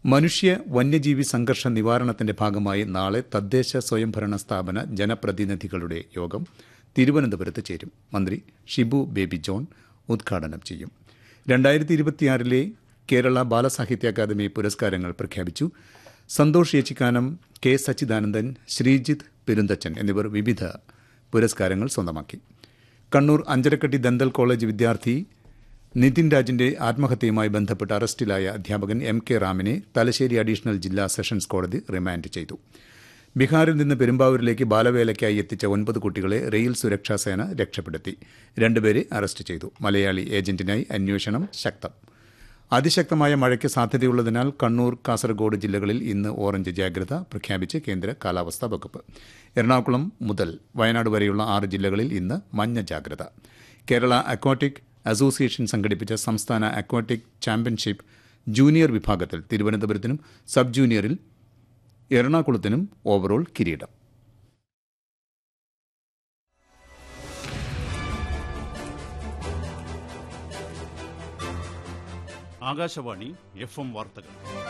മനുഷ്യ വന്യജീവി സംഘർഷ നിവാരണത്തിന്റെ ഭാഗമായി നാളെ തദ്ദേശ സ്വയംഭരണ സ്ഥാപന ജനപ്രതിനിധികളുടെ യോഗം തിരുവനന്തപുരത്ത് ചേരും മന്ത്രി ഷിബു ബേബി ജോൺ ഉദ്ഘാടനം ചെയ്യും രണ്ടായിരത്തി ഇരുപത്തിയാറിലെ കേരള ബാലസാഹിത്യ അക്കാദമി പുരസ്കാരങ്ങൾ പ്രഖ്യാപിച്ചു സന്തോഷ് യേച്ചിക്കാനം കെ സച്ചിദാനന്ദൻ ശ്രീജിത്ത് പെരുന്തച്ചൻ എന്നിവർ വിവിധ പുരസ്കാരങ്ങൾ സ്വന്തമാക്കി കണ്ണൂർ അഞ്ചരക്കട്ടി ദന്തൽ കോളേജ് വിദ്യാർത്ഥി നിതിൻ രാജിന്റെ ആത്മഹത്യയുമായി ബന്ധപ്പെട്ട് അറസ്റ്റിലായ അധ്യാപകൻ എം കെ റാമിനെ തലശ്ശേരി അഡീഷണൽ ജില്ലാ സെഷൻസ് കോടതി റിമാൻഡ് ചെയ്തു ബീഹാറിൽ നിന്ന് പെരുമ്പാവൂരിലേക്ക് ബാലവേലയ്ക്കായി എത്തിച്ച ഒൻപത് കുട്ടികളെ റെയിൽ സുരക്ഷാ സേന രക്ഷപ്പെടുത്തി രണ്ടുപേരെ അറസ്റ്റ് ചെയ്തു മലയാളി ഏജന്റിനായി അന്വേഷണം ശക്തം അതിശക്തമായ മഴയ്ക്ക് സാധ്യതയുള്ളതിനാൽ കണ്ണൂർ കാസർഗോഡ് ജില്ലകളിൽ ഇന്ന് ഓറഞ്ച് ജാഗ്രത പ്രഖ്യാപിച്ച് കേന്ദ്ര കാലാവസ്ഥാ വകുപ്പ് എറണാകുളം മുതൽ വയനാട് വരെയുള്ള ആറ് ജില്ലകളിൽ ഇന്ന് മഞ്ഞ ജാഗ്രത കേരള അക്വാട്ടിക് അസോസിയേഷൻ സംഘടിപ്പിച്ച സംസ്ഥാന അക്വാട്ടിക് ചാമ്പ്യൻഷിപ്പ് ജൂനിയർ വിഭാഗത്തിൽ തിരുവനന്തപുരത്തിനും സബ് ജൂനിയറിൽ എറണാകുളത്തിനും ഓവറോൾ കിരീടം ആകാശവാണി എഫ് എം വാർത്തകൾ